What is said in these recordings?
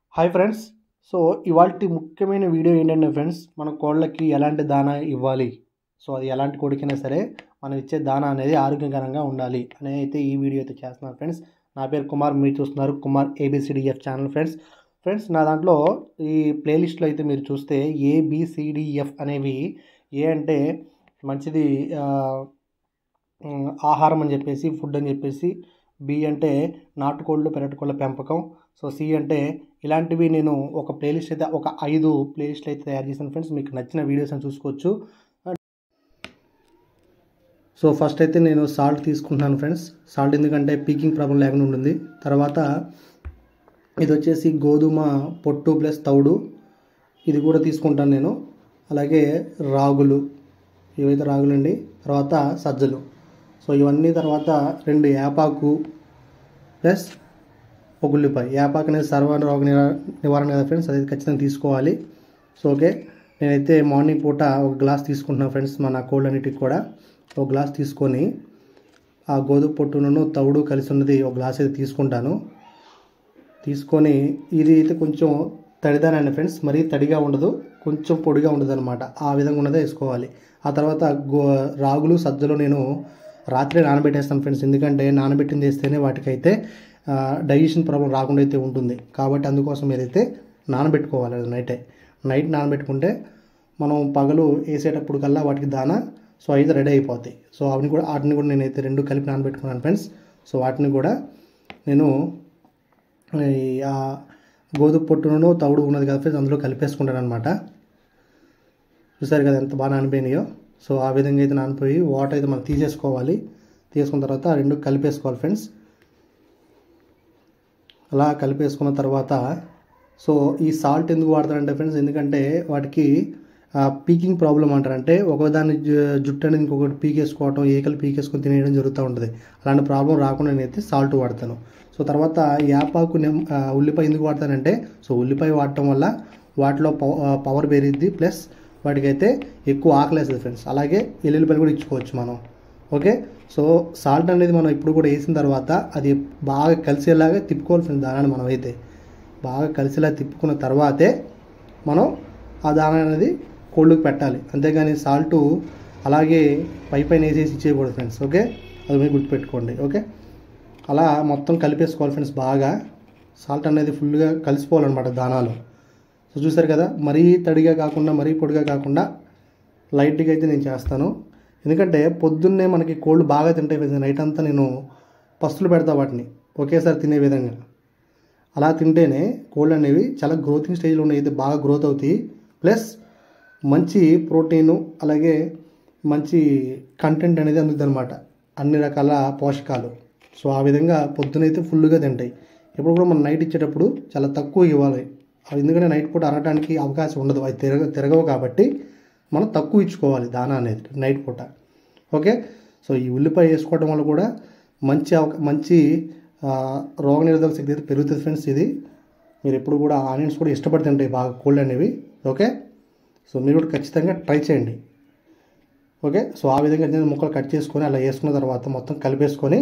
hi friends so ఇవాళ ముఖ్యమైన video ఏంటంటే ఫ్రెండ్స్ మన కోళ్ళకి ఎలాంటి దానా ఇవ్వాలి సో అది ఎలాంటి కోడికైనా సరే మనం ఇచ్చే దానా అనేది ఆరోగ్యకరంగా ఉండాలి అనేది అయితే ఈ వీడియో అయితే చేస్తున్నాను ఫ్రెండ్స్ నా పేరు కుమార్ మీరు చూస్తున్నారు Kumar A B C D F channel friends friends నా దాంట్లో ఈ ప్లేలిస్ట్లో అయితే మీరు చూస్తే ఏబిసిడిఎఫ్ అనేవి ఏ అంటే మంచిది ఆ, ఉమ్, ఆహారం అని చెప్పేసి ఫుడ్ అని చెప్పేసి బి అంటే నాటుకోళ్ళు పెరటికోళ్ళ పెంపకం సో సి అంటే ఇలాంటివి నేను ఒక ప్లేలిస్ట్ అయితే ఒక ఐదు ప్లేలిస్ట్లు అయితే తయారు చేశాను ఫ్రెండ్స్ మీకు నచ్చిన వీడియోస్ అని చూసుకోవచ్చు సో ఫస్ట్ అయితే నేను సాల్ట్ తీసుకుంటున్నాను ఫ్రెండ్స్ సాల్ట్ ఎందుకంటే పీకింగ్ ప్రాబ్లం లేకుండా ఉంటుంది తర్వాత ఇది వచ్చేసి గోధుమ పొట్టు ప్లస్ తౌడు ఇది కూడా తీసుకుంటాను నేను అలాగే రాగులు ఇవైతే రాగులు అండి తర్వాత సజ్జలు సో ఇవన్నీ తర్వాత రెండు యాపాకు ప్లస్ ఒక ఉల్లిపాయ యాపాకు అనేది సర్వ రోగ నివా- నివారణ కదా ఫ్రెండ్స్ అది ఖచ్చితంగా తీసుకోవాలి సో ఓకే నేనైతే మార్నింగ్ పూట ఒక గ్లాస్ తీసుకుంటున్నాను ఫ్రెండ్స్ మన కోల్డ్ అన్నిటికి కూడా ఒక గ్లాస్ తీసుకొని ఆ గోధుమ పొట్టును తవుడు కలిసి ఉన్నది ఒక గ్లాస్ అయితే తీసుకుంటాను తీసుకొని ఇది అయితే కొంచెం తడిదానండి ఫ్రెండ్స్ మరీ తడిగా ఉండదు కొంచెం పొడిగా ఉండదు అనమాట ఆ విధంగా ఉన్నదే వేసుకోవాలి ఆ తర్వాత గో రాగులు సజ్జలు నేను రాత్రి నానబెట్టేస్తాను ఫ్రెండ్స్ ఎందుకంటే నానబెట్టింది వేస్తేనే వాటికైతే డైజెషన్ ప్రాబ్లం రాకుండా అయితే ఉంటుంది కాబట్టి అందుకోసం ఏదైతే నానబెట్టుకోవాలి అది నైటే నైట్ నానబెట్టుకుంటే మనం పగలు వేసేటప్పుడు కల్లా వాటికి దానా సో అయితే రెడీ అయిపోతాయి సో అవి కూడా వాటిని కూడా నేనైతే రెండు కలిపి నానబెట్టుకున్నాను ఫ్రెండ్స్ సో వాటిని కూడా నేను ఈ ఆ గోధుమ పొట్టును తవుడు ఉన్నది కదా ఫ్రెండ్స్ అందులో కలిపేసుకుంటాను అనమాట చూసారు కదా ఎంత బాగా నానిపోయినాయో సో ఆ విధంగా అయితే నానిపోయి వాటర్ అయితే మనం తీసేసుకోవాలి తీసుకున్న తర్వాత ఆ రెండు కలిపేసుకోవాలి ఫ్రెండ్స్ అలా కలిపేసుకున్న తర్వాత సో ఈ సాల్ట్ ఎందుకు వాడతారంటే ఫ్రెండ్స్ ఎందుకంటే వాటికి పీకింగ్ ప్రాబ్లం అంటారంటే ఒకదాని జు- జుట్టు అనేది ఇంకొకటి పీకేసుకోవటం ఏకలు పీకేసుకొని తినేయడం జరుగుతూ ఉంటుంది అలాంటి ప్రాబ్లం రాకుండా నేనైతే సాల్ట్ వాడతాను సో తర్వాత యాపాకు నిమ్- ఆ, ఉల్లిపాయ ఎందుకు వాడతానంటే సో ఉల్లిపాయ వాడటం వల్ల వాటిలో పవ- ఆ, పవర్ పెరిగిద్ది ప్లస్ వాటికైతే ఎక్కువ ఆకలేస్తుంది ఫ్రెండ్స్ అలాగే ఎల్లుల్లిపాయలు కూడా ఇచ్చుకోవచ్చు మనం ఓకే సో సాల్ట్ అనేది మనం ఇప్పుడు కూడా వేసిన తర్వాత అది బాగా కలిసేలాగా తిప్పుకోవాలి ఫ్రెండ్స్ దానాన్ని మనం అయితే బాగా కలిసేలా తిప్పుకున్న తర్వాతే మనం ఆ దానా అనేది కోళ్ళకి పెట్టాలి అంతేగాని సాల్ట్ అలాగే పై పైన వేసేసి ఇచ్చేయకూడదు ఫ్రెండ్స్ ఓకే అది మీరు గుర్తుపెట్టుకోండి ఓకే అలా మొత్తం కలిపేసుకోవాలి ఫ్రెండ్స్ బాగా సాల్ట్ అనేది ఫుల్గా కలిసిపోవాలన్నమాట దానాలు సో చూసారు కదా మరీ తడిగా కాకుండా మరీ పొడిగా కాకుండా లైట్గా అయితే నేను చేస్తాను ఎందుకంటే పొద్దున్నే మనకి కోళ్ళు బాగా తింటాయి ఫ్రెండ్స్ నైట్ అంతా నేను పస్తులు పెడతా వాటిని ఒకేసారి తినే విధంగా అలా తింటేనే కోళ్ళు అనేవి చాలా గ్రోతింగ్ స్టేజ్లో ఉన్నాయి అయితే బాగా గ్రోత్ అవుతాయి ప్లస్ మంచి ప్రోటీను అలాగే మంచి కంటెంట్ అనేది అందుతుంది అనమాట అన్ని రకాల పోషకాలు సో ఆ విధంగా పొద్దునైతే ఫుల్గా తింటాయి ఎప్పుడు కూడా మనం నైట్ ఇచ్చేటప్పుడు చాలా తక్కువ ఇవ్వాలి అవి ఎందుకంటే నైట్ పూట అనడానికి అవకాశం ఉండదు అవి తిరగ తిరగవు కాబట్టి మనం తక్కువ ఇచ్చుకోవాలి దానా అనేది నైట్ పూట ఓకే సో ఈ ఉల్లిపాయ వేసుకోవడం వల్ల కూడా మంచి అవక మంచి ఆ, రోగనిరోధక శక్తి అయితే పెరుగుతుంది ఫ్రెండ్స్ ఇది మీరు ఎప్పుడు కూడా ఆనియన్స్ కూడా ఇష్టపడి తింటాయి బాగా కోల్డ్ అనేవి ఓకే సో మీరు కూడా ఖచ్చితంగా ట్రై చేయండి ఓకే సో ఆ విధంగా చిన్న ముక్కలు కట్ చేసుకొని అలా వేసుకున్న తర్వాత మొత్తం కలిపేసుకొని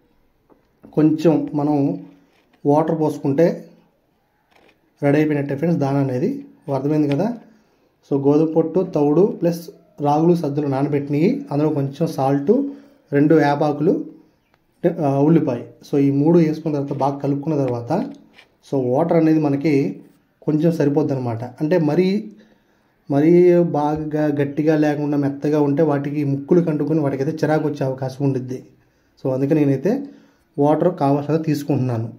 కొంచెం మనం వాటర్ పోసుకుంటే రెడీ అయిపోయినట్టే ఫ్రెండ్స్ దానా అనేది అర్థమైంది కదా సో గోధుమ పొట్టు తౌడు ప్లస్ రాగులు సజ్జలు నానబెట్టినవి అందులో కొంచెం సాల్టు రెండు యాపాకులు ఆ, ఉల్లిపాయ సో ఈ మూడు వేసుకున్న తర్వాత బాగా కలుపుకున్న తర్వాత సో వాటర్ అనేది మనకి కొంచెం సరిపోద్ది అనమాట అంటే మరీ మరీ బాగా గట్టిగా లేకుండా మెత్తగా ఉంటే వాటికి ముక్కులు కంటుకుని వాటికైతే చిరాకు వచ్చే అవకాశం ఉండిద్ది సో అందుకే నేనైతే వాటర్ కావాల్సిన తీసుకుంటున్నాను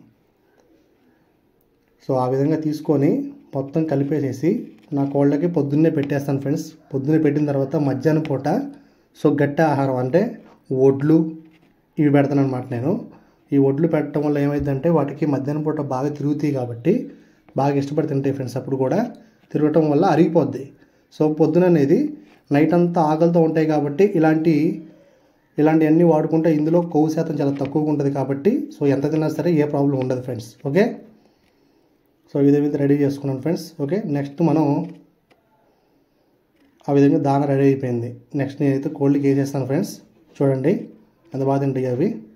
సో ఆ విధంగా తీసుకొని మొత్తం కలిపేసేసి నా కోళ్ళకి పొద్దున్నే పెట్టేస్తాను ఫ్రెండ్స్ పొద్దున్నే పెట్టిన తర్వాత మధ్యాహ్నం పూట సో గట్టి ఆహారం అంటే వడ్లు ఇవి పెడతాను అనమాట నేను ఈ వడ్లు పెట్టడం వల్ల ఏమైందంటే వాటికి మధ్యాహ్నం పూట బాగా తిరుగుతాయి కాబట్టి బాగా ఇష్టపడి తింటాయి ఫ్రెండ్స్ అప్పుడు కూడా తిరగటం వల్ల అరిగిపోద్ది సో పొద్దున అనేది నైట్ అంతా ఆకలితో ఉంటాయి కాబట్టి ఇలాంటి ఇలాంటివన్నీ వాడుకుంటే ఇందులో కొవ్వు శాతం చాలా తక్కువగా ఉంటుంది కాబట్టి సో ఎంత తిన్నా సరే ఏ ప్రాబ్లం ఉండదు ఫ్రెండ్స్ ఓకే సో ఇదే విధంగా రెడీ చేసుకున్నాను ఫ్రెండ్స్ ఓకే నెక్స్ట్ మనం ఆ విధంగా దాన రెడీ అయిపోయింది నెక్స్ట్ నేనైతే కోల్డ్కి వేసేస్తాను ఫ్రెండ్స్ చూడండి ఎంత బాగా తింటాయి అవి